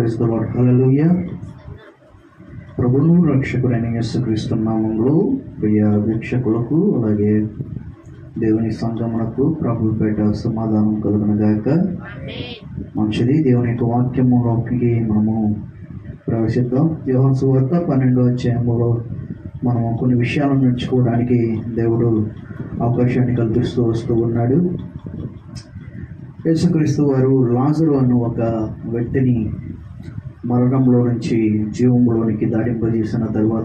క్రీస్తువారు హల్లెలూయా ప్రభును రక్షకుడైన యేసుక్రీస్తు నామంలో ప్రియ వీక్షకులకు అలాగే దేవుని సంగమునకు ప్రభుపేట సమాధానం కలుగును గాక మంచిది దేవుని యొక్క వాక్యములోకి మనము ప్రవేశిద్దాం యోహన్ సువార్త పన్నెండో అధ్యాయములో మనము కొన్ని విషయాలను నేర్చుకోవడానికి దేవుడు అవకాశాన్ని కల్పిస్తూ వస్తూ ఉన్నాడు యేసుక్రీస్తు వారు లాజరు అన్న ఒక వ్యక్తిని మరణంలో నుంచి జీవంలోనికి దాడింపజేసిన తర్వాత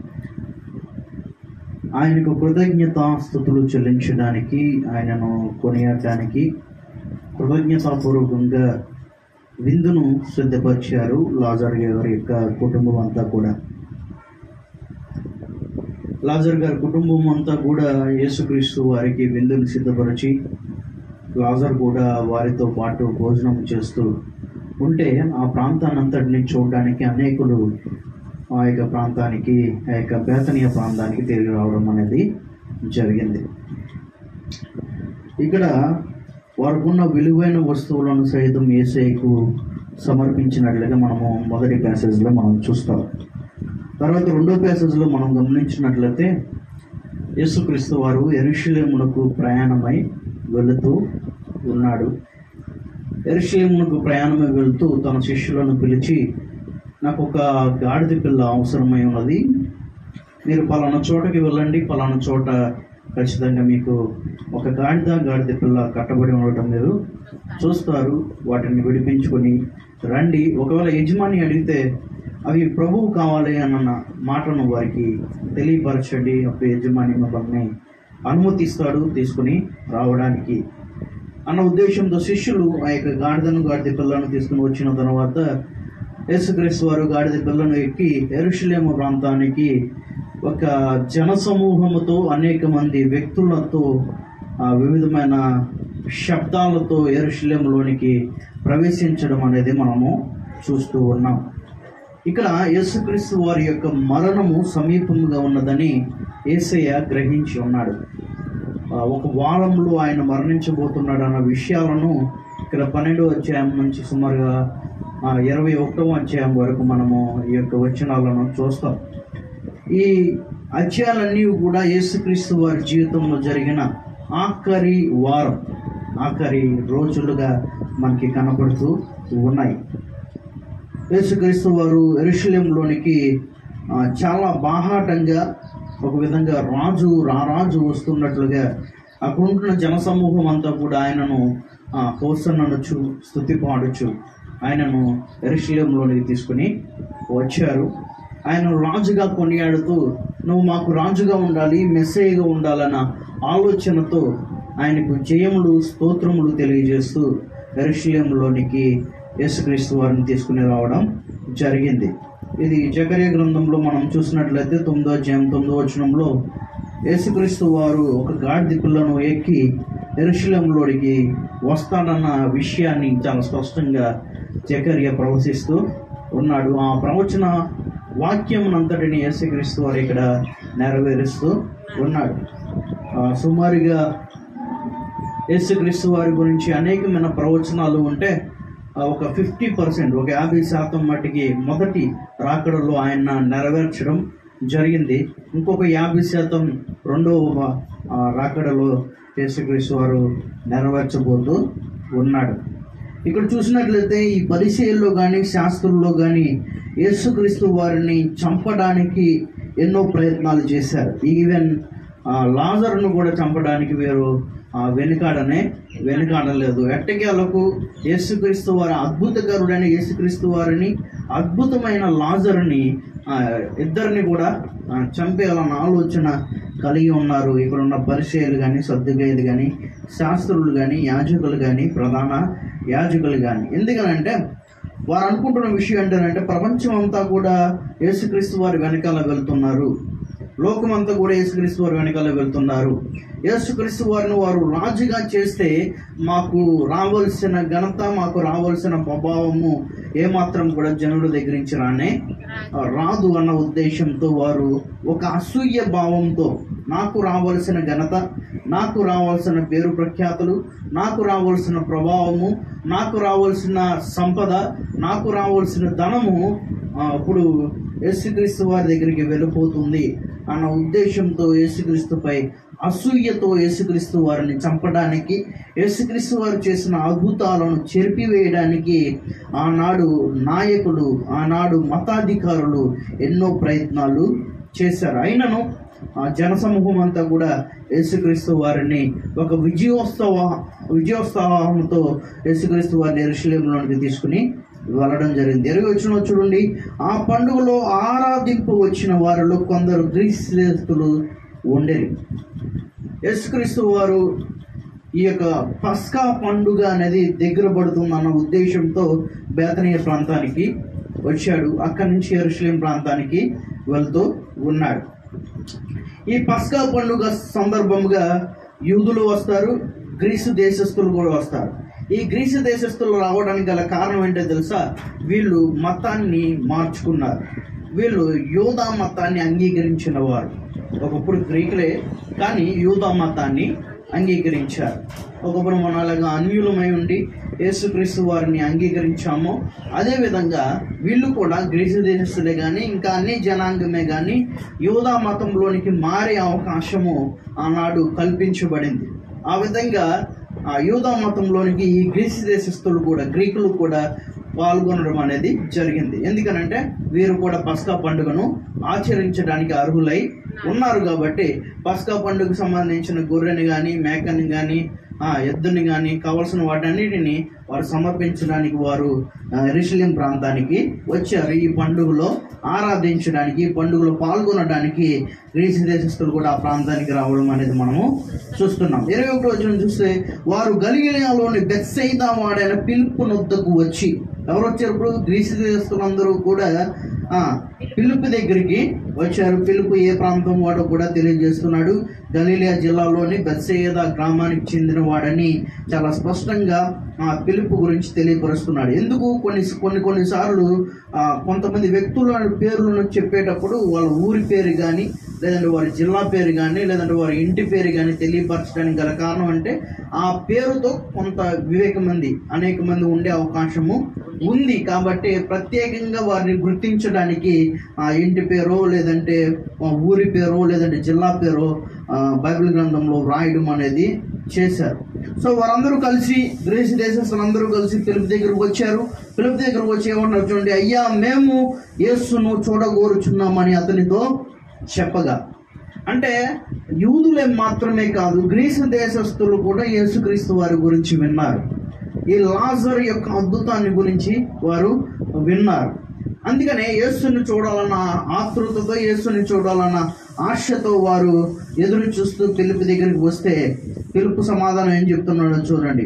ఆయనకు కృతజ్ఞత స్థుతులు చెల్లించడానికి ఆయనను కొనియాడటానికి కృతజ్ఞతాపూర్వకంగా విందును సిద్ధపరిచారు లాజర్ గారి యొక్క కుటుంబం అంతా కూడా లాజర్ గారి కుటుంబం అంతా కూడా యేసుక్రీస్తు వారికి విందును సిద్ధపరిచి లాజర్ కూడా వారితో పాటు భోజనం చేస్తూ ఉంటే ఆ ప్రాంతాన్ని అంతటిని చూడడానికి అనేకులు ఆ యొక్క ప్రాంతానికి ఆ యొక్క బేతనీయ ప్రాంతానికి తిరిగి రావడం అనేది జరిగింది ఇక్కడ వారికున్న విలువైన వస్తువులను సైతం ఏసైకు సమర్పించినట్లుగా మనము మొదటి ప్యాసేజ్లో మనం చూస్తాం తర్వాత రెండో ప్యాసేజ్లో మనం గమనించినట్లయితే యేసుక్రీస్తు వారు ఎరుషులేమునకు ప్రయాణమై వెళుతూ ఉన్నాడు ఎరుషులేమునకు ప్రయాణమై వెళుతూ తన శిష్యులను పిలిచి నాకు ఒక గాడిద పిల్ల అవసరమై ఉన్నది మీరు పలానా చోటకి వెళ్ళండి పలానా చోట ఖచ్చితంగా మీకు ఒక గాడిద గాడిద పిల్ల కట్టబడి ఉండటం మీరు చూస్తారు వాటిని విడిపించుకొని రండి ఒకవేళ యజమాని అడిగితే అవి ప్రభువు కావాలి అన్న మాటను వారికి తెలియపరచండి అప్పుడు యజమాని మిమ్మల్ని అనుమతిస్తాడు తీసుకుని రావడానికి అన్న ఉద్దేశంతో శిష్యులు ఆ యొక్క గాడిదను గాడిద పిల్లను తీసుకుని వచ్చిన తర్వాత యేసుక్రీస్తు వారు గాడిద పిల్లను ఎక్కి ఎరుషులేము ప్రాంతానికి ఒక జన సమూహముతో అనేక మంది వ్యక్తులతో ఆ వివిధమైన శబ్దాలతో ఎరుషులేములోనికి ప్రవేశించడం అనేది మనము చూస్తూ ఉన్నాం ఇక్కడ యేసుక్రీస్తు వారి యొక్క మరణము సమీపంగా ఉన్నదని ఏసయ్య గ్రహించి ఉన్నాడు ఆ, ఒక వారంలో ఆయన మరణించబోతున్నాడు అన్న విషయాలను ఇక్కడ పన్నెండో అధ్యాయం నుంచి సుమారుగా ఆ, ఇరవై ఒకటవ అధ్యాయం వరకు మనము ఈ యొక్క వచనాలను చూస్తాం ఈ అధ్యాయాలన్నీ కూడా యేసుక్రీస్తు వారి జీవితంలో జరిగిన ఆఖరి వారం ఆఖరి రోజులుగా మనకి కనపడుతూ ఉన్నాయి యేసుక్రీస్తు వారు ఎరుషలేంలోనికి ఆ, చాలా బాహాటంగా ఒక విధంగా రాజు రారాజు వస్తున్నట్లుగా అక్కడ ఉంటున్న జనసమూహం అంతా కూడా ఆయనను ఆ, హోసన్ననొచ్చు స్థుతి పాడొచ్చు ఆయనను ఎరుషలేంలోనికి తీసుకుని వచ్చారు ఆయన రాజుగా కొనియాడుతూ నువ్వు మాకు రాజుగా ఉండాలి మెస్సేగా ఉండాలన్న ఆలోచనతో ఆయనకు జయములు స్తోత్రములు తెలియజేస్తూ ఎరుషలేంలోనికి యేసుక్రీస్తు వారిని తీసుకుని రావడం జరిగింది ఇది జకర్య గ్రంథంలో మనం చూసినట్లయితే తొమ్మిదో అధ్యాయం తొమ్మిదో వచనంలో యేసుక్రీస్తు వారు ఒక గాడిద పిల్లను ఎక్కి ఎరుశలంలోనికి వస్తాడన్న విషయాన్ని చాలా స్పష్టంగా జకర్య ప్రవచిస్తూ ఉన్నాడు ఆ ప్రవచన వాక్యమునంతటిని యేసుక్రీస్తు వారు ఇక్కడ నెరవేరుస్తూ ఉన్నాడు ఆ, సుమారుగా యేసుక్రీస్తు వారి గురించి అనేకమైన ప్రవచనాలు ఉంటే ఆ, ఒక ఫిఫ్టీ పర్సెంట్ ఒక యాభై శాతం మట్టికి మొదటి రాకడలో ఆయన నెరవేర్చడం జరిగింది ఇంకొక యాభై శాతం రెండవ ఆ, రాకడలో యేసుక్రీస్తు వారు నెరవేర్చబోతూ ఉన్నాడు ఇక్కడ చూసినట్లయితే ఈ పరిచయంలో కానీ శాస్త్రంలో కానీ యేసుక్రీస్తు వారిని చంపడానికి ఎన్నో ప్రయత్నాలు చేశారు ఈవెన్ ఆ, లాజర్ను కూడా చంపడానికి వీరు ఆ, వెనుకాడనే వెనుకాడలేదు ఎట్టకేలకు యేసుక్రీస్తు వారి అద్భుతకరుడైన యేసుక్రీస్తు వారిని అద్భుతమైన లాజర్ని ఆ, ఇద్దరిని కూడా ఆ, చంపేయాలన్న ఆలోచన కలిగి ఉన్నారు ఇక్కడ ఉన్న పరిచయాలు కానీ సర్దుగైలు కానీ శాస్త్రులు కానీ యాజకులు కానీ ప్రధాన యాజకులు కానీ ఎందుకనంటే వారు అనుకుంటున్న విషయం ఏంటంటే ప్రపంచం అంతా కూడా యేసుక్రీస్తు వారి వెనకాల వెళ్తున్నారు లోకమంతా కూడా యేసుక్రీస్తు వారి వెనకాల వెళ్తున్నారు యేసుక్రీస్తు వారిని వారు రాజుగా చేస్తే మాకు రావాల్సిన ఘనత మాకు రావాల్సిన ప్రభావము ఏమాత్రం కూడా జనుల దగ్గర నుంచి రానే ఆ, రాదు అన్న ఉద్దేశంతో వారు ఒక అసూయ భావంతో నాకు రావాల్సిన ఘనత నాకు రావాల్సిన పేరు ప్రఖ్యాతులు నాకు రావాల్సిన ప్రభావము నాకు రావాల్సిన సంపద నాకు రావాల్సిన ధనము ఆ, ఇప్పుడు యేసుక్రీస్తు వారి దగ్గరికి వెళ్ళిపోతుంది అన్న ఉద్దేశంతో యేసుక్రీస్తుపై అసూయతో యేసుక్రీస్తు వారిని చంపడానికి యేసుక్రీస్తు వారు చేసిన అద్భుతాలను చెరిపివేయడానికి ఆనాడు నాయకులు ఆనాడు మతాధికారులు ఎన్నో ప్రయత్నాలు చేశారు అయినను ఆ జనసమూహం అంతా కూడా యేసుక్రీస్తు వారిని ఒక విజయోత్సవ విజయోత్సవంతో యేసుక్రీస్తు వారిని ఎరుశలేంలోనికి తీసుకుని వెళ్ళడం జరిగింది ఎరుగు వచ్చిన చూడండి ఆ పండుగలో ఆరాధింపు వచ్చిన వారిలో కొందరు గ్రీస్తులు ఉండేది యేసుక్రీస్తు వారు ఈ యొక్క పస్కా పండుగ అనేది దగ్గర పడుతుందన్న ఉద్దేశంతో బేతనీయ ప్రాంతానికి వచ్చాడు అక్కడి నుంచి ఎరుషలేం ప్రాంతానికి వెళ్తూ ఉన్నాడు ఈ పస్కా పండుగ సందర్భంగా యూదులు వస్తారు గ్రీసు దేశస్తులు కూడా వస్తారు ఈ గ్రీసు దేశస్తులు రావడానికి గల కారణం ఏంటో తెలుసా వీళ్ళు మతాన్ని మార్చుకున్నారు వీళ్ళు యూదా మతాన్ని అంగీకరించిన వారు ఒకప్పుడు గ్రీకులే కానీ యూదా మతాన్ని అంగీకరించారు ఒకప్పుడు మనం అలాగా అన్యులమై ఉండి యేసుక్రీస్తు వారిని అంగీకరించామో అదేవిధంగా వీళ్ళు కూడా గ్రీసు దేశస్తులే కానీ ఇంకా అన్ని జనాంగమే కానీ యూదా మతంలోనికి మారే అవకాశము ఆనాడు కల్పించబడింది ఆ విధంగా ఆ యూదా మతంలోనికి ఈ గ్రీసు దేశస్తులు కూడా గ్రీకులు కూడా పాల్గొనడం అనేది జరిగింది ఎందుకనంటే వీరు కూడా పస్కా పండుగను ఆచరించడానికి అర్హులై ఉన్నారు కాబట్టి పస్కా పండుగకు సంబంధించిన గొర్రెని కానీ మేకని కానీ ఆ ఎద్దుని కానీ కావలసిన వాటన్నిటిని వారు సమర్పించడానికి వారు ఆ, ఎరుషలేం ప్రాంతానికి వచ్చారు ఈ పండుగలో ఆరాధించడానికి ఈ పండుగలో పాల్గొనడానికి గ్రీసు దేశస్తులు కూడా ఆ ప్రాంతానికి రావడం అనేది మనము చూస్తున్నాం ఇరవై ఒకటి వచ్చిన చూస్తే వారు గలిగిలియాలోని బెత్సైదా వాడైన పిలుపు నొద్దకు వచ్చి ఎవరు వచ్చారు ఇప్పుడు గ్రీసు దేశస్తులందరూ కూడా ఆ పిలుపు దగ్గరికి వచ్చారు పిలుపు ఏ ప్రాంతం వాడో కూడా తెలియజేస్తున్నాడు గలీలియా జిల్లాలోని బెత్సయేద గ్రామానికి చెందిన వాడని చాలా స్పష్టంగా ఆ పిలుపు గురించి తెలియపరుస్తున్నాడు ఎందుకు కొన్ని కొన్ని కొన్నిసార్లు ఆ, కొంతమంది వ్యక్తుల పేర్లను చెప్పేటప్పుడు వాళ్ళ ఊరి పేరు కానీ లేదంటే వారి జిల్లా పేరు కానీ లేదంటే వారి ఇంటి పేరు కానీ తెలియపరచడానికి గల కారణం అంటే ఆ పేరుతో కొంత వివేక మంది అనేక మంది ఉండే అవకాశము ఉంది కాబట్టి ప్రత్యేకంగా వారిని గుర్తించడానికి ఆ ఇంటి పేరో లేదంటే ఆ ఊరి పేరో లేదంటే జిల్లా పేరో ఆ, బైబిల్ గ్రంథంలో వ్రాయడం అనేది చేశారు సో వారందరూ కలిసి గ్రీసు దేశస్తులందరూ కలిసి పిలుపు దగ్గరకు వచ్చారు పిలుపు దగ్గరకు వచ్చి ఏమన్నారు చూడండి అయ్యా మేము యేసును చూడగోరుచున్నామని అతనితో చెప్పగా అంటే యూదులే మాత్రమే కాదు గ్రీసు దేశస్తులు కూడా యేసుక్రీస్తు వారి గురించి విన్నారు ఈ లాజర్ యొక్క అద్భుతాన్ని గురించి వారు విన్నారు అందుకనే యేసుని చూడాలన్న ఆతృతతో యేసుని చూడాలన్న ఆశతో వారు ఎదురు చూస్తూ పిలుపు దగ్గరికి వస్తే పిలుపు సమాధానం ఏం చెప్తున్నాడో చూడండి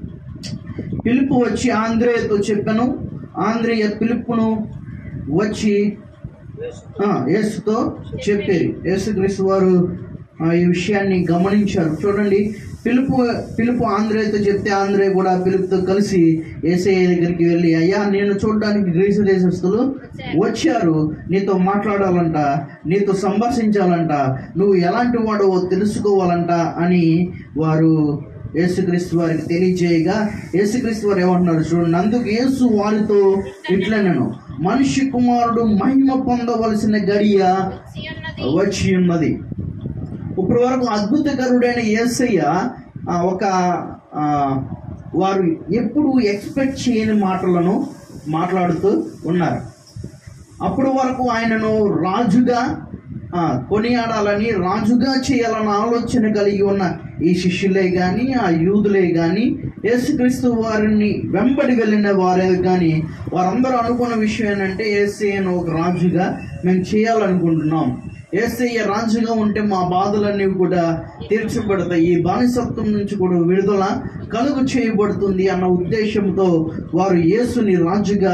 పిలుపు వచ్చి ఆంధ్రేయతో చెప్పాను ఆంధ్రేయ పిలుపును వచ్చి ఆ, యేసుతో చెప్పేది యేసుక్రీస్తు వారు ఆ, ఈ విషయాన్ని గమనించారు చూడండి పిలుపు పిలుపు ఆంధ్రేయతో చెప్తే ఆంధ్రే కూడా పిలుపుతో కలిసి ఏసఐ దగ్గరికి వెళ్ళి అయ్యా నేను చూడడానికి గ్రీసు దేశస్తులు వచ్చారు నీతో మాట్లాడాలంట నీతో సంభాషించాలంట నువ్వు ఎలాంటి వాడో తెలుసుకోవాలంట అని వారు యేసుక్రీస్తు వారికి తెలియజేయగా యేసుక్రీస్తు వారు ఏమంటున్నారు చూడండి అందుకు యేసు వారితో ఇట్లనను మనిషి కుమారుడు మహిమ పొందవలసిన గడియ వచ్చి ఉన్నది ఇప్పటి వరకు అద్భుతకరుడైన యేసయ్య ఆ, ఒక ఆ, వారు ఎప్పుడు ఎక్స్పెక్ట్ చేయని మాటలను మాట్లాడుతూ ఉన్నారు అప్పటి వరకు ఆయనను రాజుగా ఆ, కొనియాడాలని రాజుగా చేయాలన్న ఆలోచన కలిగి ఉన్న ఈ శిష్యులే కానీ ఆ యూదులే కానీ యేసుక్రీస్తు వారిని వెంబడి వెళ్ళిన వారే కానీ వారందరూ అనుకున్న విషయం ఏంటంటే ఏసయ్యను ఒక రాజుగా మేము చేయాలనుకుంటున్నాం ఏసయ్య రాజుగా ఉంటే మా బాధలన్నీ కూడా తీర్చబడతాయి ఈ బానిసత్వం నుంచి కూడా విడుదల కలుగు చేయబడుతుంది అన్న ఉద్దేశంతో వారు యేసుని రాజుగా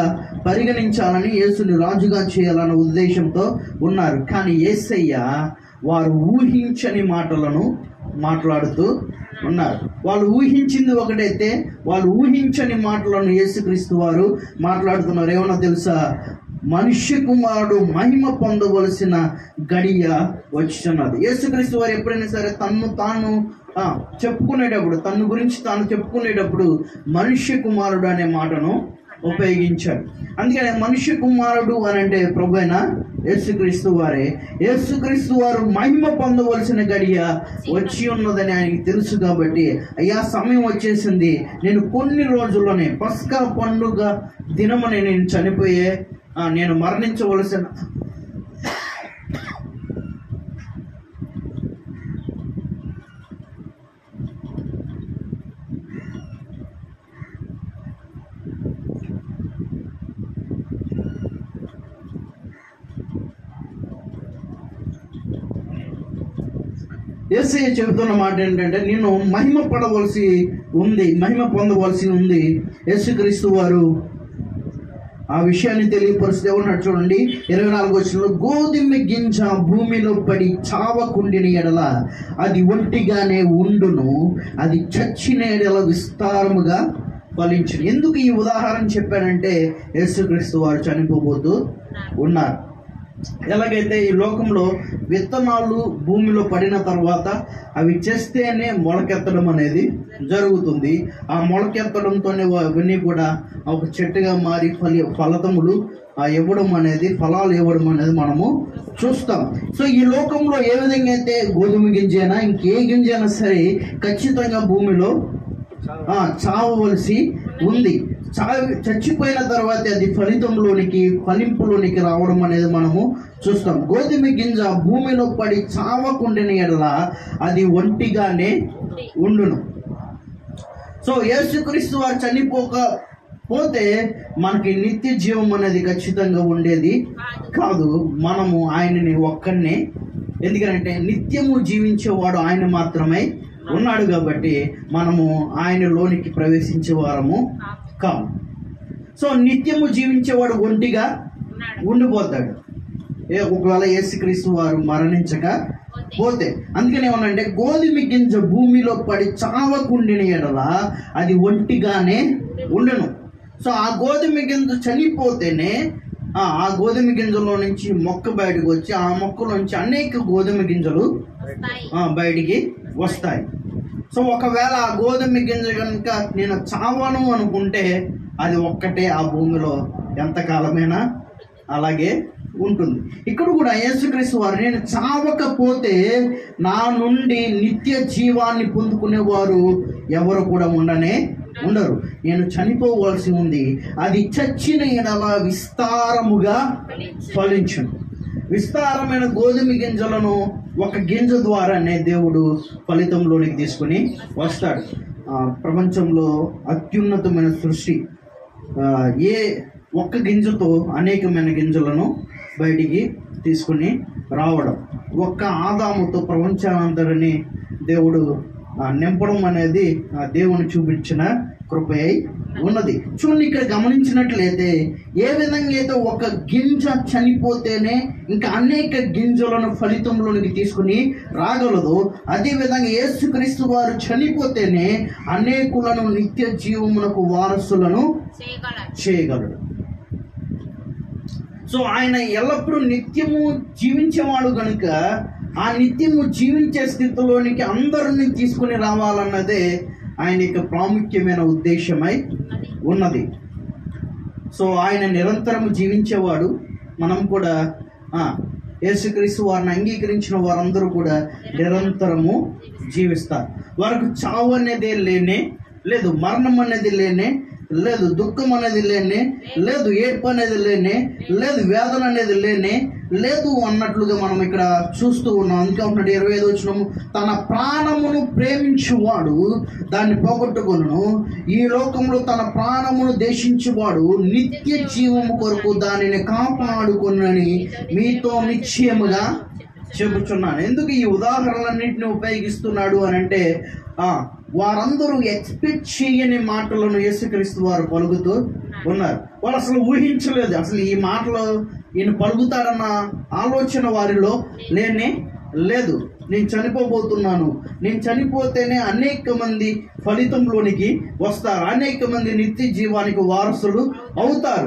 పరిగణించాలని యేసుని రాజుగా చేయాలన్న ఉద్దేశంతో ఉన్నారు కానీ యేసయ్య వారు ఊహించని మాటలను మాట్లాడుతూ ఉన్నారు వాళ్ళు ఊహించింది ఒకటైతే వాళ్ళు ఊహించని మాటలను యేసుక్రీస్తు వారు మాట్లాడుతున్నారు ఏమన్నా తెలుసా మనుష్య కుమారుడు మహిమ పొందవలసిన గడియ వచ్చిస్తున్నది యేసుక్రీస్తు వారు ఎప్పుడైనా సరే తన్ను తాను ఆ, చెప్పుకునేటప్పుడు తన గురించి తాను చెప్పుకునేటప్పుడు మనుష్య కుమారుడు అనే మాటను ఉపయోగించాడు అందుకని మనుష్య కుమారుడు అని అంటే ప్రభు అయిన యేసుక్రీస్తు వారే యేసుక్రీస్తు వారు మహిమ పొందవలసిన గడియ వచ్చి ఉన్నదని ఆయనకి తెలుసు కాబట్టి అయ్యా సమయం వచ్చేసింది నేను కొన్ని రోజుల్లోనే పస్కా పండుగ దినమని నేను చనిపోయే ఆ, నేను మరణించవలసిన ఏసయ్య చెబుతున్న మాట ఏంటంటే నేను మహిమ పడవలసి ఉంది మహిమ పొందవలసి ఉంది యేసుక్రీస్తు వారు ఆ విషయాన్ని తెలియపరిస్తే ఉన్నాడు చూడండి ఇరవై నాలుగు వచ్చిన గోధుమ గింజ భూమిలో పడి చావకుండిన ఎడల అది ఒంటిగానే ఉండును అది చచ్చిన ఎడల విస్తారముగా ఫలించును ఎందుకు ఈ ఉదాహరణ చెప్పానంటే యేసుక్రీస్తు వారు చనిపోబోతూ ఉన్నారు ఎలాగైతే ఈ లోకంలో విత్తనాలు భూమిలో పడిన తర్వాత అవి చేస్తేనే మొలకెత్తడం అనేది జరుగుతుంది ఆ మొలకెత్తడంతోనే వా- అవన్నీ కూడా ఒక చెట్టుగా మారి ఫలి ఫలతములు ఆ ఇవ్వడం అనేది ఫలాలు ఇవ్వడం అనేది మనము చూస్తాం సో ఈ లోకంలో ఏ విధంగా అయితే గోధుమ గింజైనా ఇంకే గింజైనా సరే ఖచ్చితంగా భూమిలో ఆ, చావవలసి ఉంది చావి చచ్చిపోయిన తర్వాత అది ఫలితంలోనికి ఫలింపులోనికి రావడం అనేది మనము చూస్తాం గోధుమ గింజ భూమిలో పడి చావకుండిన ఎడల అది ఒంటిగానే ఉండును సో యేసుక్రీస్తు వారు చనిపోక పోతే మనకి నిత్య జీవం అనేది ఖచ్చితంగా ఉండేది కాదు మనము ఆయనని ఒక్కనే ఎందుకంటే నిత్యము జీవించేవాడు ఆయన మాత్రమే ఉన్నాడు కాబట్టి మనము ఆయనలోనికి ప్రవేశించే వారము కాము సో నిత్యము జీవించేవాడు ఒంటిగా ఉండిపోతాడు ఏ ఒకవేళ యేసుక్రీస్తు వారు మరణించక పోతే అందుకని ఏమనంటే గోధుమ గింజ భూమిలో పడి చావకుండిన ఎడల అది ఒంటిగానే ఉండను సో ఆ గోధుమ గింజ చనిపోతేనే ఆ ఆ గోధుమ గింజలో నుంచి మొక్క బయటకు వచ్చి ఆ మొక్కలోంచి అనేక గోధుమ గింజలు ఆ, బయటికి వస్తాయి సో ఒకవేళ ఆ గోధుమ గింజ కనుక నేను చావను అనుకుంటే అది ఒక్కటే ఆ భూమిలో ఎంతకాలమైనా అలాగే ఉంటుంది ఇక్కడ కూడా యేసుక్రీస్తు వారు నేను చావకపోతే నా నుండి నిత్య జీవాన్ని పొందుకునేవారు ఎవరు కూడా ఉండనే ఉండరు నేను చనిపోవలసి ఉంది అది చచ్చిన ఎడల విస్తారముగా ఫలించును విస్తారమైన గోధుమ గింజలను ఒక గింజ ద్వారానే దేవుడు ఫలితంలోనికి తీసుకుని వస్తాడు ఆ, ప్రపంచంలో అత్యున్నతమైన సృష్టి ఆ, ఏ ఒక్క గింజతో అనేకమైన గింజలను బయటికి తీసుకుని రావడం ఒక్క ఆదాముతో ప్రపంచానంతరిని దేవుడు ఆ, నింపడం అనేది ఆ దేవుని చూపించిన కృపై ఉన్నది చూడండి ఇక్కడ గమనించినట్లయితే ఏ విధంగా అయితే ఒక గింజ చనిపోతేనే ఇంకా అనేక గింజలను ఫలితంలోనికి తీసుకుని రాగలదు అదే విధంగా యేసుక్రీస్తు వారు చనిపోతేనే అనేకులను నిత్య జీవమునకు వారసులను చేయగలడు సో ఆయన ఎల్లప్పుడూ నిత్యము జీవించేవాడు కనుక ఆ నిత్యము జీవించే స్థితిలోనికి అందరిని తీసుకుని రావాలన్నదే ఆయన యొక్క ప్రాముఖ్యమైన ఉద్దేశమై ఉన్నది సో ఆయన నిరంతరము జీవించేవాడు మనం కూడా ఆ, యేసుక్రీస్తు వారిని అంగీకరించిన వారందరూ కూడా నిరంతరము జీవిస్తారు వారికి చావు అనేది లేనే లేదు మరణం అనేది లేనే లేదు దుఃఖం అనేది లేనే లేదు ఏడ్పు అనేది లేనే లేదు వేదన అనేది లేనే లేదు అన్నట్లుగా మనం ఇక్కడ చూస్తూ ఉన్నాం అందుకే ఉంటున్నాడు ఇరవై ఐదు వచ్చినము తన ప్రాణమును ప్రేమించువాడు దాన్ని పోగొట్టుకొను ఈ లోకంలో తన ప్రాణమును దేశించువాడు నిత్య జీవము కొరకు దానిని కాపాడుకొనని మీతో నిశ్చయముగా చెబుతున్నాను ఎందుకు ఈ ఉదాహరణలన్నింటిని ఉపయోగిస్తున్నాడు అని అంటే ఆ, వారందరూ ఎక్స్పెక్ట్ చేయని మాటలను యేసుక్రీస్తు వారు పలుకుతూ ఉన్నారు వాళ్ళు అసలు ఊహించలేదు అసలు ఈ మాటలు ఈయన పలుకుతాడన్న ఆలోచన వారిలో లేనే లేదు నేను చనిపోబోతున్నాను నేను చనిపోతేనే అనేక మంది ఫలితంలోనికి వస్తారు అనేక మంది నిత్య జీవానికి వారసులు అవుతారు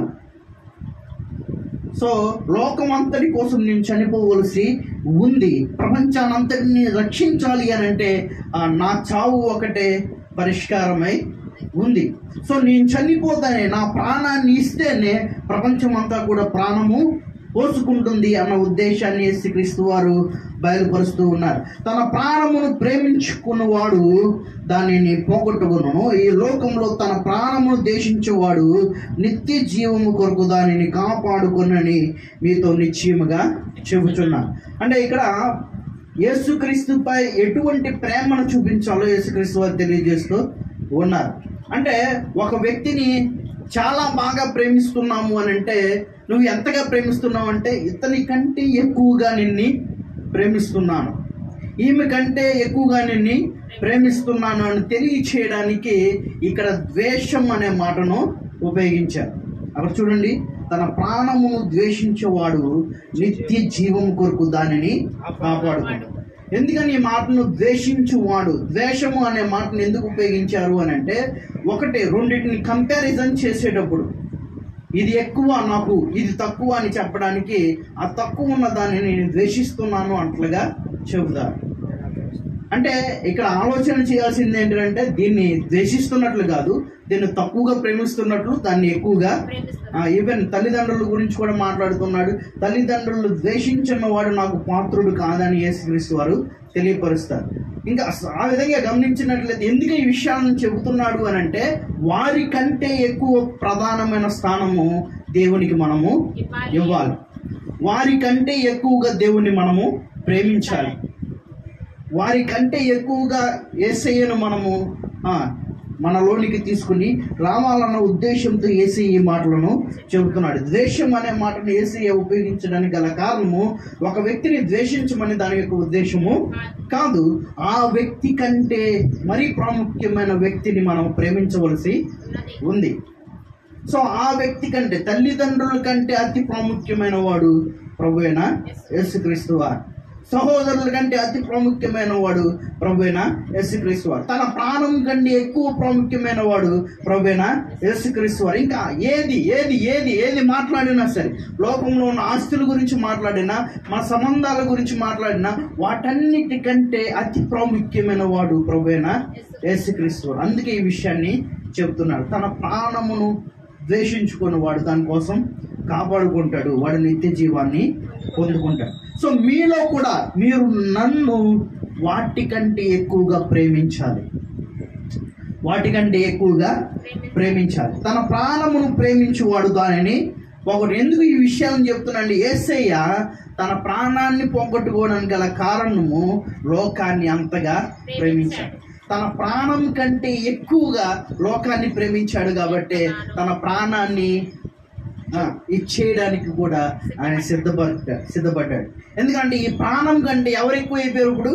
సో లోకం అంతటి కోసం నేను చనిపోవలసి ఉంది ప్రపంచానంతటిని రక్షించాలి అని అంటే ఆ, నా చావు ఒకటే పరిష్కారమై ఉంది సో నేను చనిపోతానే నా ప్రాణాన్ని ఇస్తేనే ప్రపంచం అంతా కూడా ప్రాణము పోసుకుంటుంది అన్న ఉద్దేశాన్ని యేసుక్రీస్తు వారు బయలుపరుస్తూ ఉన్నారు తన ప్రాణమును ప్రేమించుకున్నవాడు దానిని పోగొట్టుకును ఈ లోకంలో తన ప్రాణమును దేశించేవాడు నిత్య జీవము కొరకు దానిని కాపాడుకొనని మీతో నిశ్చయముగా చెబుతున్నాను అంటే ఇక్కడ యేసుక్రీస్తుపై ఎటువంటి ప్రేమను చూపించాలో యేసుక్రీస్తు వారు తెలియజేస్తూ ఉన్నారు అంటే ఒక వ్యక్తిని చాలా బాగా ప్రేమిస్తున్నాము అని అంటే నువ్వు ఎంతగా ప్రేమిస్తున్నావు అంటే ఇతని కంటే ఎక్కువగా నిన్ని ప్రేమిస్తున్నాను ఈమె కంటే ఎక్కువగా నిన్ని ప్రేమిస్తున్నాను అని తెలియచేయడానికి ఇక్కడ ద్వేషం అనే మాటను ఉపయోగించారు అక్కడ చూడండి తన ప్రాణమును ద్వేషించేవాడు నిత్య జీవం కొరకు దానిని కాపాడుకుంటాడు ఎందుకని ఈ మాటను ద్వేషించువాడు ద్వేషము అనే మాటను ఎందుకు ఉపయోగించారు అని అంటే ఒకటి రెండింటిని కంపారిజన్ చేసేటప్పుడు ఇది ఎక్కువ నాకు ఇది తక్కువ అని చెప్పడానికి ఆ తక్కువ ఉన్న దాన్ని నేను ద్వేషిస్తున్నాను అట్లుగా చెబుతారు అంటే ఇక్కడ ఆలోచన చేయాల్సింది ఏంటంటే దీన్ని ద్వేషిస్తున్నట్లు కాదు దీన్ని తక్కువగా ప్రేమిస్తున్నట్లు దాన్ని ఎక్కువగా ఈవెన్ తల్లిదండ్రుల గురించి కూడా మాట్లాడుతున్నాడు తల్లిదండ్రులు ద్వేషించిన వాడు నాకు పాత్రుడు కాదని యేసుక్రీస్తు వారు తెలియపరుస్తారు ఇంకా అస- ఆ విధంగా గమనించినట్లయితే ఎందుకు ఈ విషయాలను చెబుతున్నాడు అని అంటే వారి కంటే ఎక్కువ ప్రధానమైన స్థానము దేవునికి మనము ఇవ్వాలి వారి కంటే ఎక్కువగా దేవుణ్ణి మనము ప్రేమించాలి వారి కంటే ఎక్కువగా ఏసయ్యను మనము ఆ, మనలోనికి తీసుకుని రావాలన్న ఉద్దేశంతో ఏసీ ఈ మాటలను చెబుతున్నాడు ద్వేషం అనే మాటను ఏసీ ఉపయోగించడానికి గల కారణము ఒక వ్యక్తిని ద్వేషించమని దాని యొక్క ఉద్దేశము కాదు ఆ వ్యక్తి కంటే మరీ ప్రాముఖ్యమైన వ్యక్తిని మనం ప్రేమించవలసి ఉంది సో ఆ వ్యక్తి కంటే తల్లిదండ్రుల కంటే అతి ప్రాముఖ్యమైన వాడు ప్రభు అయిన యేసుక్రీస్తు వారు సహోదరుల కంటే అతి ప్రాముఖ్యమైన వాడు ప్రభు అయిన యేసుక్రీస్తు వారు తన ప్రాణం కంటే ఎక్కువ ప్రాముఖ్యమైన వాడు ప్రభు అయిన యేసుక్రీస్తు వారు ఇంకా ఏది ఏది ఏది ఏది మాట్లాడినా సరే లోకంలో ఉన్న ఆస్తుల గురించి మాట్లాడినా మన సంబంధాల గురించి మాట్లాడినా వాటన్నిటికంటే అతి ప్రాముఖ్యమైన వాడు ప్రభు అయిన యేసుక్రీస్తు వారు అందుకే ఈ విషయాన్ని చెప్తున్నాడు తన ప్రాణమును ద్వేషించుకుని వాడు దానికోసం కాపాడుకుంటాడు వాడు నిత్య జీవాన్ని పొందుకుంటాడు సో మీలో కూడా మీరు నన్ను వాటికంటే ఎక్కువగా ప్రేమించాలి వాటికంటే ఎక్కువగా ప్రేమించాలి తన ప్రాణమును ప్రేమించువాడు దానిని ఒకటి ఎందుకు ఈ విషయాలను చెప్తున్నాండి ఏసయ్య తన ప్రాణాన్ని పోగొట్టుకోవడానికి గల కారణము లోకాన్ని అంతగా ప్రేమించాడు తన ప్రాణం కంటే ఎక్కువగా లోకాన్ని ప్రేమించాడు కాబట్టి తన ప్రాణాన్ని ఆ, ఇచ్చేయడానికి కూడా ఆయన సిద్ధపడ్డా సిద్ధపడ్డాడు ఎందుకంటే ఈ ప్రాణం కంటే ఎవరు ఎక్కువ అయిపోయారు ఇప్పుడు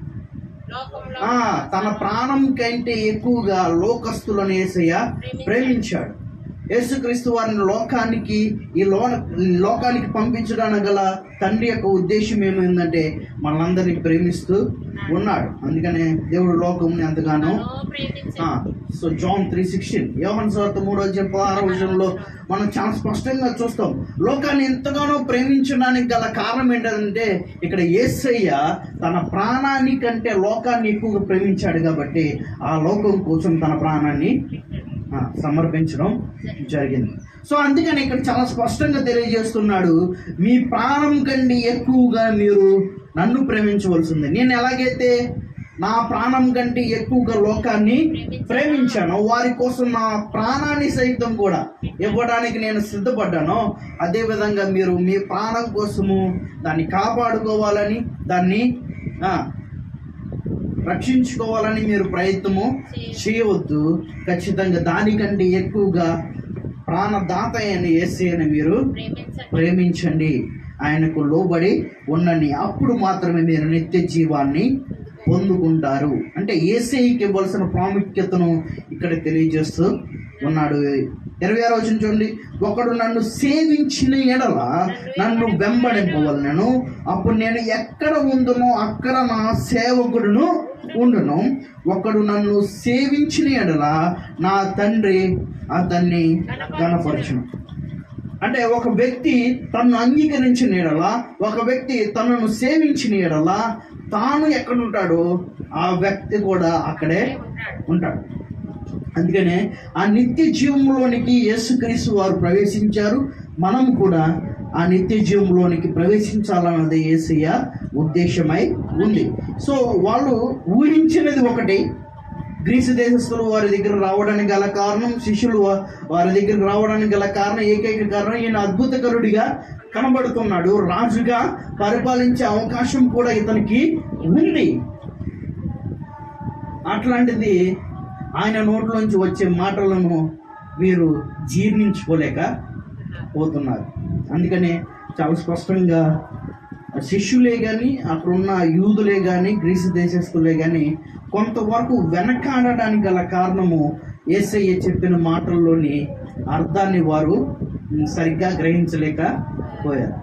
ఆ, తన ప్రాణం కంటే ఎక్కువగా లోకస్తులను ఏసయ్య ప్రేమించాడు యేసుక్రీస్తు వారిని లోకానికి ఈ లో ఈ లోకానికి పంపించడానికి గల తండ్రి యొక్క ఉద్దేశం ఏమైందంటే మనందరినీ ప్రేమిస్తూ ఉన్నాడు అందుకనే దేవుడు లోకంని ఎంతగానో ఆ, సో జాన్ త్రీ సిక్స్టీన్ యోహన్ స్వార్థ మూడో అధ్యాయం పదహారవ విషయంలో మనం చాలా స్పష్టంగా చూస్తాం లోకాన్ని ఎంతగానో ప్రేమించడానికి గల కారణం ఏంటంటే ఇక్కడ యేసయ్య తన ప్రాణాన్ని కంటే లోకాన్ని ఎక్కువగా ప్రేమించాడు కాబట్టి ఆ లోకం కోసం తన ప్రాణాన్ని ఆ, సమర్పించడం జరిగింది సో అందుకని ఇక్కడ చాలా స్పష్టంగా తెలియజేస్తున్నాడు మీ ప్రాణం కంటే ఎక్కువగా మీరు నన్ను ప్రేమించవలసింది నేను ఎలాగైతే నా ప్రాణం కంటే ఎక్కువగా లోకాన్ని ప్రేమించాను వారి కోసం నా ప్రాణాన్ని సైతం కూడా ఇవ్వడానికి నేను సిద్ధపడ్డాను అదే విధంగా మీరు మీ ప్రాణం కోసము దాన్ని కాపాడుకోవాలని దాన్ని ఆ, రక్షించుకోవాలని మీరు ప్రయత్నము చేయవద్దు ఖచ్చితంగా దానికంటే ఎక్కువగా ప్రాణదాత అయిన ఏసీ అని మీరు ప్రేమించండి ఆయనకు లోబడి ఉండండి అప్పుడు మాత్రమే మీరు నిత్య జీవాన్ని పొందుకుంటారు అంటే ఏసైకి ఇవ్వాల్సిన ప్రాముఖ్యతను ఇక్కడ తెలియజేస్తూ ఉన్నాడు ఇరవై ఆరో వచనం చూడండి ఒకడు నన్ను సేవించిన ఎడల నన్ను వెంబడింపవలనను అప్పుడు నేను ఎక్కడ ఉందునో అక్కడ నా సేవకుడును ఉండును ఒకడు నన్ను సేవించిన ఎడల నా తండ్రి అతన్ని కనపరచును అంటే ఒక వ్యక్తి తనను అంగీకరించిన ఎడల ఒక వ్యక్తి తనను సేవించిన ఎడల తాను ఎక్కడుంటాడో ఆ వ్యక్తి కూడా అక్కడే ఉంటాడు అందుకనే ఆ నిత్య జీవంలోనికి యేసుక్రీస్తు వారు ప్రవేశించారు మనం కూడా ఆ నిత్య జీవంలోనికి ప్రవేశించాలన్నది యేసయ్య ఉద్దేశమై ఉంది సో వాళ్ళు ఊహించినది ఒకటి గ్రీసు దేశస్తులు వారి దగ్గర రావడానికి గల కారణం శిష్యులు వా- వారి దగ్గరకు రావడానికి గల కారణం ఏకైక కారణం ఈయన అద్భుతకరుడిగా కనబడుతున్నాడు రాజుగా పరిపాలించే అవకాశం కూడా ఇతనికి ఉంది అట్లాంటిది ఆయన నోట్లోంచి వచ్చే మాటలను వీరు జీర్ణించుకోలేక పోతున్నారు అందుకనే చాలా స్పష్టంగా శిష్యులే కానీ అక్కడున్న యూదులే కానీ గ్రీసు దేశస్తులే కానీ కొంతవరకు వెనకాడడానికి గల కారణము ఏసయ్య చెప్పిన మాటల్లోని అర్థాన్ని వారు సరిగ్గా గ్రహించలేకపోయారు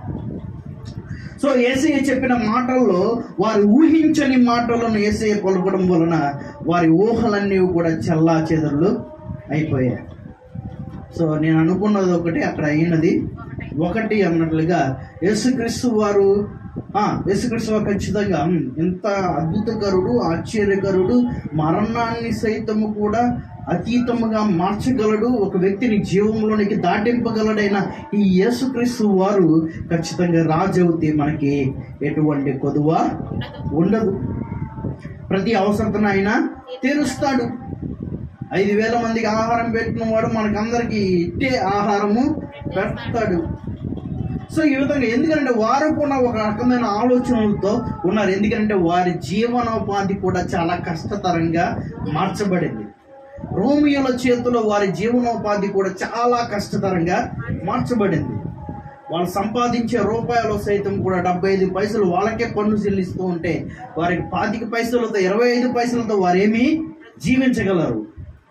సో ఏసయ్య చెప్పిన మాటల్లో వారు ఊహించని మాటలను ఏసయ్య పలకడం వలన వారి ఊహలన్నీ కూడా చల్లా చెదరులు అయిపోయాయి సో నేను అనుకున్నది ఒకటి అక్కడ అయినది ఒకటి అన్నట్లుగా యేసుక్రీస్తు వారు ఆ, యేసుక్రీస్తు వారు ఖచ్చితంగా "ఉమ్, ఇంత అద్భుతకరుడు ఆశ్చర్యకరుడు మరణాన్ని సైతము కూడా అతీతముగా మార్చగలడు ఒక వ్యక్తిని జీవంలోనికి దాటింపగలడైన ఈ యేసుక్రీస్తు వారు ఖచ్చితంగా రాజు అవుతే మనకి ఎటువంటి కొదువ ఉండదు ప్రతి అవసరతను ఆయన తీరుస్తాడు ఐదు వేల మందికి ఆహారం పెట్టిన వాడు మనకందరికి ఇట్టే ఆహారము పెడతాడు సో ఈ విధంగా ఎందుకంటే వారు కూడా ఒక రకమైన ఆలోచనలతో ఉన్నారు ఎందుకంటే వారి జీవనోపాధి కూడా చాలా కష్టతరంగా మార్చబడింది రోమియోల చేతిలో వారి జీవనోపాధి కూడా చాలా కష్టతరంగా మార్చబడింది వాళ్ళు సంపాదించే రూపాయలు సైతం కూడా డెబ్బై ఐదు పైసలు వాళ్ళకే పన్ను చెల్లిస్తూ ఉంటే వారికి పాతిక పైసలతో ఇరవై ఐదు పైసలతో వారేమీ జీవించగలరు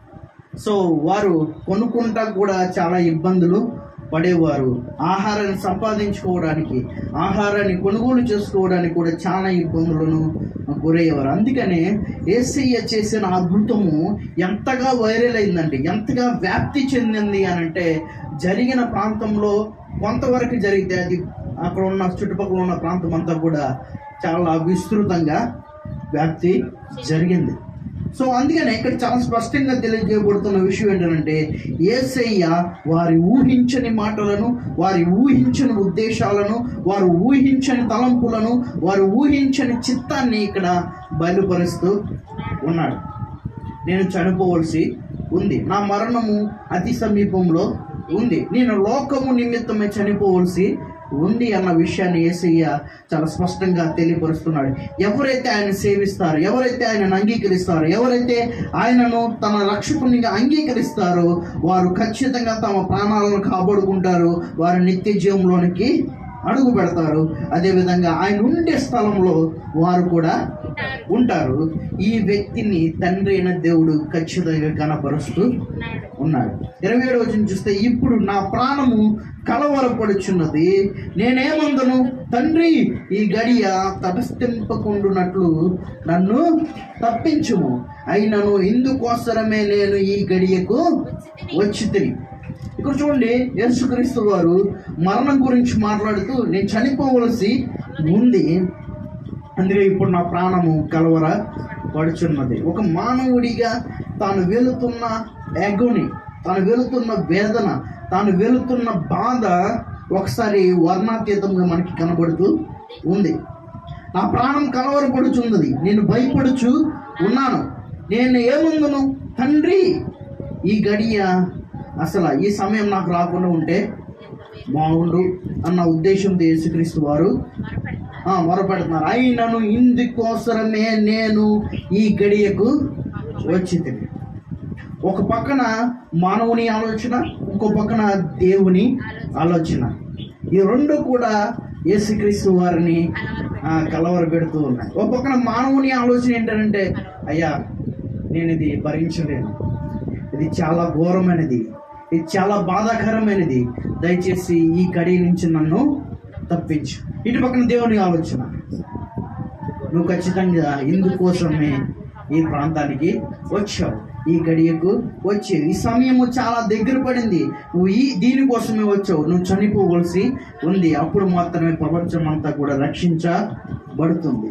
సో వారు కొనుక్కుంటా కూడా చాలా ఇబ్బందులు పడేవారు ఆహారాన్ని సంపాదించుకోవడానికి ఆహారాన్ని కొనుగోలు చేసుకోవడానికి కూడా చాలా ఇబ్బందులను గురయ్యేవారు అందుకనే ఏసయ్య చేసిన అద్భుతము ఎంతగా వైరల్ అయిందండి ఎంతగా వ్యాప్తి చెందింది అని అంటే జరిగిన ప్రాంతంలో కొంతవరకు జరిగితే అది అక్కడ ఉన్న చుట్టుపక్కల ఉన్న ప్రాంతం అంతా కూడా చాలా విస్తృతంగా వ్యాప్తి జరిగింది సో అందుకనే ఇక్కడ చాలా స్పష్టంగా తెలియజేయబడుతున్న విషయం ఏంటంటే ఏసయ్య వారి ఊహించని మాటలను వారి ఊహించని ఉద్దేశాలను వారు ఊహించని తలంపులను వారు ఊహించని చిత్తాన్ని ఇక్కడ బయలుపరుస్తూ ఉన్నాడు నేను చనిపోవలసి ఉంది నా మరణము అతి సమీపంలో ఉంది నేను లోకము నిమిత్తమే చనిపోవలసి ఉంది అన్న విషయాన్ని ఏసయ్య చాలా స్పష్టంగా తెలియపరుస్తున్నాడు ఎవరైతే ఆయన సేవిస్తారో ఎవరైతే ఆయనను అంగీకరిస్తారో ఎవరైతే ఆయనను తన రక్షకునిగా అంగీకరిస్తారో వారు ఖచ్చితంగా తమ ప్రాణాలను కాపాడుకుంటారు వారు నిత్య జీవంలోనికి అడుగు పెడతారు అదేవిధంగా ఆయన ఉండే స్థలంలో వారు కూడా ఉంటారు ఈ వ్యక్తిని తండ్రి అయిన దేవుడు ఖచ్చితంగా కనపరుస్తూ ఉన్నాడు ఇరవై ఏడు వచ్చిన చూస్తే ఇప్పుడు నా ప్రాణము కలవరపడుచున్నది నేనేమందును తండ్రి ఈ గడియ తటస్థింపకుండునట్లు నన్ను తప్పించుము అయినను ఇందుకోసరమే నేను ఈ గడియకు వచ్చి తిరిగి ఇక్కడ చూడండి యేసుక్రీస్తు వారు మరణం గురించి మాట్లాడుతూ నేను చనిపోవలసి ఉంది అందుకే ఇప్పుడు నా ప్రాణము కలవర పడుచున్నది ఒక మానవుడిగా తాను వెళుతున్న ఎగుని తాను వెళుతున్న వేదన తాను వెళుతున్న బాధ ఒకసారి వర్ణాతీతంగా మనకి కనబడుతూ ఉంది నా ప్రాణం కలవరపడుచున్నది నేను భయపడుచు ఉన్నాను నేను ఏముందును తండ్రి ఈ గడియ అసలు ఈ సమయం నాకు రాకుండా ఉంటే బాగుండు అన్న ఉద్దేశంతో యేసుక్రీస్తు వారు ఆ, మొరపెడుతున్నారు అయినను ఇందుకోసరమే నేను ఈ గడియకు వచ్చి తిని ఒక పక్కన మానవుని ఆలోచన ఇంకో పక్కన దేవుని ఆలోచన ఈ రెండు కూడా యేసుక్రీస్తు వారిని ఆ, కలవర పెడుతూ ఉన్నాయి ఒక పక్కన మానవుని ఆలోచన ఏంటంటే అయ్యా నేను ఇది భరించలేను ఇది చాలా ఘోరమైనది ఇది చాలా బాధాకరమైనది దయచేసి ఈ కడి నుంచి నన్ను తప్పించు ఇటు పక్కన దేవుని ఆలోచన నువ్వు ఖచ్చితంగా ఇందుకోసమే ఈ ప్రాంతానికి వచ్చావు ఈ గడియకు వచ్చేది ఈ సమయము చాలా దగ్గర పడింది నువ్వు ఈ దీనికోసమే వచ్చావు నువ్వు చనిపోవలసి ఉంది అప్పుడు మాత్రమే ప్రపంచం అంతా కూడా రక్షించబడుతుంది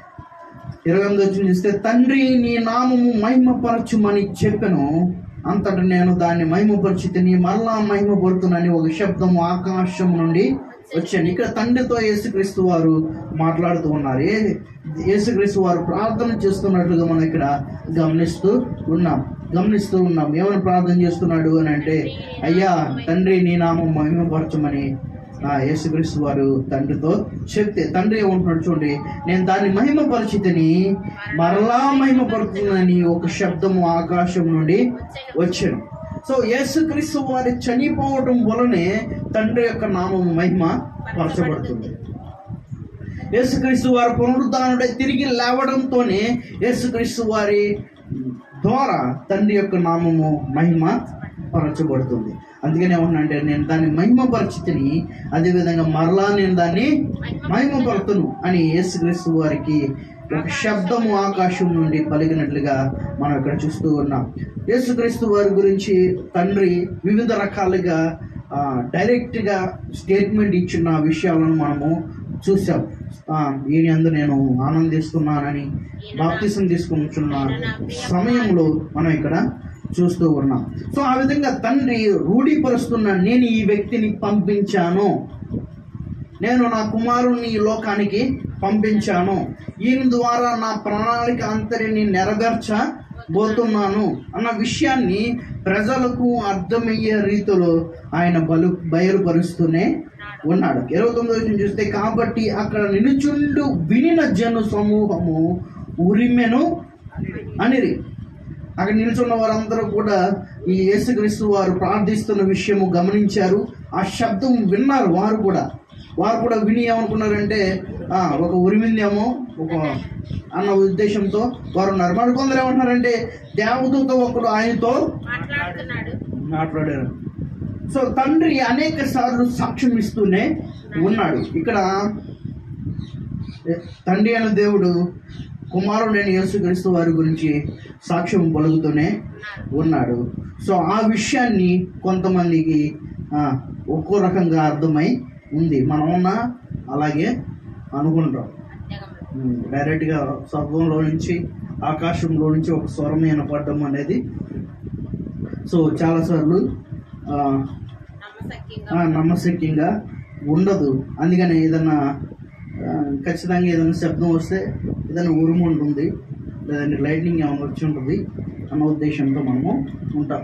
ఇరవై ఎనిమిది వచ్చి చూస్తే తండ్రి నీ నామము మహిమపరచుమని చెప్పెను అంతట నేను దాన్ని మహిమపరిచితిని మరలా మహిమపడుతున్నాని ఒక శబ్దము ఆకాశం నుండి వచ్చాను ఇక్కడ తండ్రితో యేసుక్రీస్తు వారు మాట్లాడుతూ ఉన్నారు ఏ యేసుక్రీస్తు వారు ప్రార్థన చేస్తున్నట్లుగా మనం ఇక్కడ గమనిస్తూ ఉన్నాం గమనిస్తూ ఉన్నాం ఏమని ప్రార్థన చేస్తున్నాడు అని అంటే అయ్యా తండ్రి నీ నామం మహిమపరచమని ఆ యేసుక్రీస్తు వారు తండ్రితో చెప్తే తండ్రి ఏమంటున్నాడు చూడండి నేను దాన్ని మహిమపరిచితిని మరలా మహిమపడుతుందని ఒక శబ్దము ఆకాశం నుండి వచ్చాను సో యేసుక్రీస్తు వారి చనిపోవడం వలనే తండ్రి యొక్క నామము మహిమ పరచబడుతుంది యేసుక్రీస్తు వారు పునరుద్ధానుడై తిరిగి లేవడంతోనే యేసుక్రీస్తు వారి ద్వారా తండ్రి యొక్క నామము మహిమ పరచబడుతుంది అందుకని ఏమన్నా నేను దాన్ని మహిమ పరిచితిని అదేవిధంగా మరలా నేను దాన్ని మహిమపరుతును అని యేసుక్రీస్తు వారికి ఒక శబ్దము ఆకాశం నుండి పలికినట్లుగా మనం ఇక్కడ చూస్తూ ఉన్నాం యేసుక్రీస్తు వారి గురించి తండ్రి వివిధ రకాలుగా ఆ, డైరెక్ట్గా స్టేట్మెంట్ ఇచ్చిన విషయాలను మనము చూసాం ఆ, ఈయన అందు నేను ఆనందిస్తున్నానని బాప్తిసం తీసుకుంటున్న సమయంలో మనం ఇక్కడ చూస్తూ ఉన్నాం సో ఆ విధంగా తండ్రి రూఢీపరుస్తున్న నేను ఈ వ్యక్తిని పంపించాను నేను నా కుమారుణ్ణి ఈ లోకానికి పంపించాను ఈయన ద్వారా నా ప్రణాళిక అంతటిని నెరవేర్చబోతున్నాను అన్న విషయాన్ని ప్రజలకు అర్థమయ్యే రీతిలో ఆయన బలు బయలుపరుస్తూనే ఉన్నాడు ఇరవై తొమ్మిది నుంచి చూస్తే కాబట్టి అక్కడ నిలుచుండు వినిన జను సమూహము ఉరిమెను అనిరి అక్కడ నిల్చున్న వారందరూ కూడా ఈ యేసుక్రీస్తు వారు ప్రార్థిస్తున్న విషయము గమనించారు ఆ శబ్దం విన్నారు వారు కూడా వారు కూడా విని ఏమనుకున్నారంటే ఆ, ఒక ఉరిమిందేమో ఒక అన్న ఉద్దేశంతో వారు ఉన్నారు మరి కొందరు ఏమంటున్నారంటే దేవదూత ఒకడు ఆయనతో మాట్లాడుతున్నాడు మాట్లాడారు సో తండ్రి అనేక సార్లు సాక్ష్యం ఇస్తూనే ఉన్నాడు ఇక్కడ తండ్రి అయిన దేవుడు కుమారుడైన యేసుక్రీస్తు వారి గురించి సాక్ష్యం పలుకుతూనే ఉన్నాడు సో ఆ విషయాన్ని కొంతమందికి ఆ, ఒక్కో రకంగా అర్థమై ఉంది మనమున్నా అలాగే అనుకుంటాం ఉమ్, డైరెక్ట్గా స్వర్గంలో నుంచి ఆకాశంలో నుంచి ఒక స్వరం వినపడడం అనేది సో చాలాసార్లు ఆ, నమ్మశక్యంగా ఆ, నమ్మశక్యంగా ఉండదు అందుకని ఏదన్నా ఆ, ఖచ్చితంగా ఏదైనా శబ్దం వస్తే ఏదైనా ఉరుము ఉంటుంది లేదంటే లైటింగ్ ఏమైనా వచ్చి ఉంటుంది అన్న ఉద్దేశంతో మనము ఉంటాం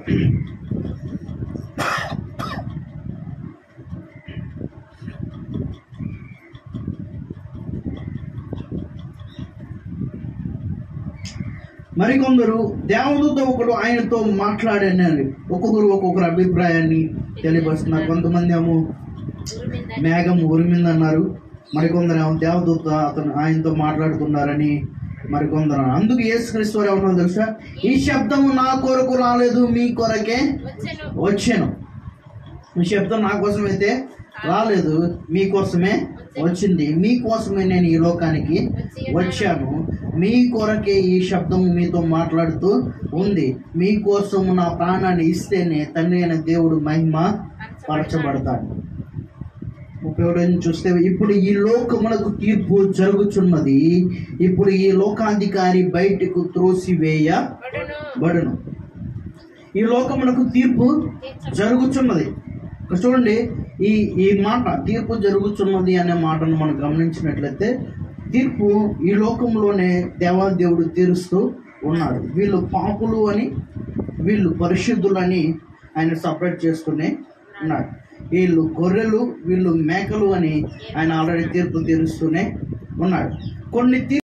మరికొందరు దేవదూత ఒకడు ఆయనతో మాట్లాడనని ఒక్కొక్కరు ఒక్కొక్కరు అభిప్రాయాన్ని తెలియపరుస్తున్నారు కొంతమంది ఏమో ఉరిమిందని మేఘం ఉరిమిందన్నారు మరికొందరు ఏమో దేవదూత అతను ఆయనతో మాట్లాడుతున్నారని మరికొందరు అన్నారు. అందుకు యేసుక్రీస్తు వారు ఏమన్నా తెలుసా ఈ శబ్దము నా కొరకు రాలేదు మీ కొరకే వచ్చాను వచ్చాను ఈ శబ్దం నా కోసం అయితే రాలేదు మీకోసమే వచ్చింది మీకోసమే నేను ఈ లోకానికి వచ్చాను మీ కొరకే ఈ శబ్దం మీతో మాట్లాడుతూ ఉంది మీకోసం నా ప్రాణాన్ని ఇస్తేనే తండ్రి అయిన దేవుడు మహిమ పరచబడతాడు ముప్పై ఒకటి నుంచి చూస్తే ఇప్పుడు ఈ లోకమునకు తీర్పు జరుగుచున్నది ఇప్పుడు ఈ లోకాధికారి బయటకు త్రోసివేయ పడును బడును ఈ లోకమునకు తీర్పు జరుగుచున్నది ఇక్కడ చూడండి ఈ ఈ మాట తీర్పు జరుగుచున్నది అనే మాటను మనం గమనించినట్లయితే తీర్పు ఈ లోకంలోనే దేవాదేవుడు తీరుస్తూ ఉన్నాడు వీళ్ళు పాపులు అని వీళ్ళు పరిశుద్ధులని ఆయన సపరేట్ చేస్తూనే ఉన్నాడు వీళ్ళు గొర్రెలు వీళ్ళు మేకలు అని ఆయన ఆల్రెడీ తీర్పు తీరుస్తూనే ఉన్నాడు కొన్ని తీర్పు